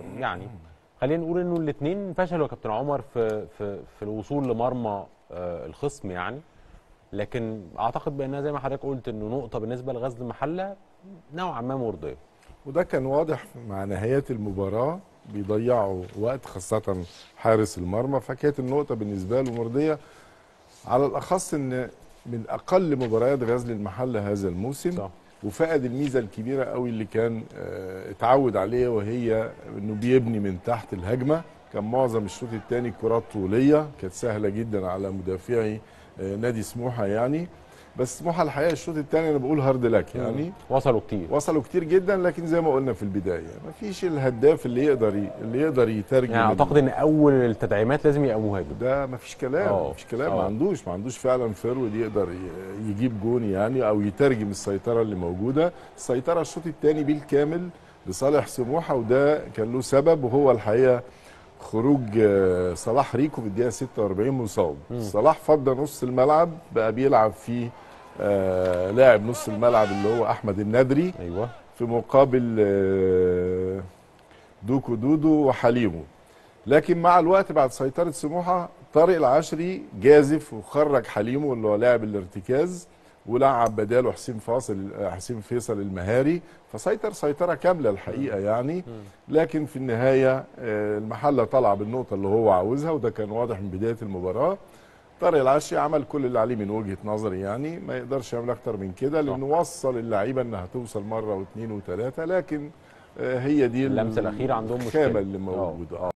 يعني خلينا نقول انه الاثنين فشلوا يا كابتن عمر في في في الوصول لمرمى آه، الخصم يعني لكن اعتقد بانها زي ما حضرتك قلت انه نقطه بالنسبه لغزل المحله نوعا ما مرضيه وده كان واضح مع نهايات المباراة بيضيعوا وقت خاصة حارس المرمى فكانت النقطة بالنسبة له مرضية على الأخص إن من أقل مباريات غزل المحلة هذا الموسم صح. وفقد الميزة الكبيرة قوي اللي كان آه، اتعود عليها وهي إنه بيبني من تحت الهجمة كان معظم الشوط الثاني كرات طولية كانت سهلة جدا على مدافعي آه، نادي سموحة يعني بس سموحة الحقيقة الشوط الثاني أنا بقول هارد لك يعني وصلوا كتير وصلوا كتير جدا لكن زي ما قلنا في البدايه مفيش الهداف اللي يقدر ي... اللي يقدر يترجم يعني اعتقد ان اول التدعيمات لازم يبقى مهاجم ده مفيش كلام آه. مفيش كلام آه. ما عندوش ما عندوش فعلا فيرود يقدر ي- يجيب جون يعني او يترجم السيطره اللي موجوده السيطره الشوط الثاني بالكامل لصالح سموحه وده كان له سبب وهو الحقيقه خروج آه، صلاح ريكو في الدقيقه 46 مصاب صلاح فضى نص الملعب بقى بيلعب فيه آه لاعب نص الملعب اللي هو احمد الندري ايوه في مقابل آه، دوكو دودو وحليمو لكن مع الوقت بعد سيطرة سموحة طارق العشري جازف وخرج حليمو اللي هو لاعب الارتكاز ولعب بداله حسين فاصل حسين فيصل المهاري فسيطر سيطرة كاملة الحقيقة يعني لكن في النهاية آه، المحلة طلع بالنقطة اللي هو عاوزها وده كان واضح من بداية المباراة طارق العشري عمل كل اللي عليه من وجهة نظري يعني ما يقدرش يعمل أكتر من كده لأنه وصل اللعيبة إنها توصل مرة واثنين وثلاثة لكن آه، هي دي اللمسة الأخيرة عندهم مشكلة. الخامة اللي آه. موجودة آه.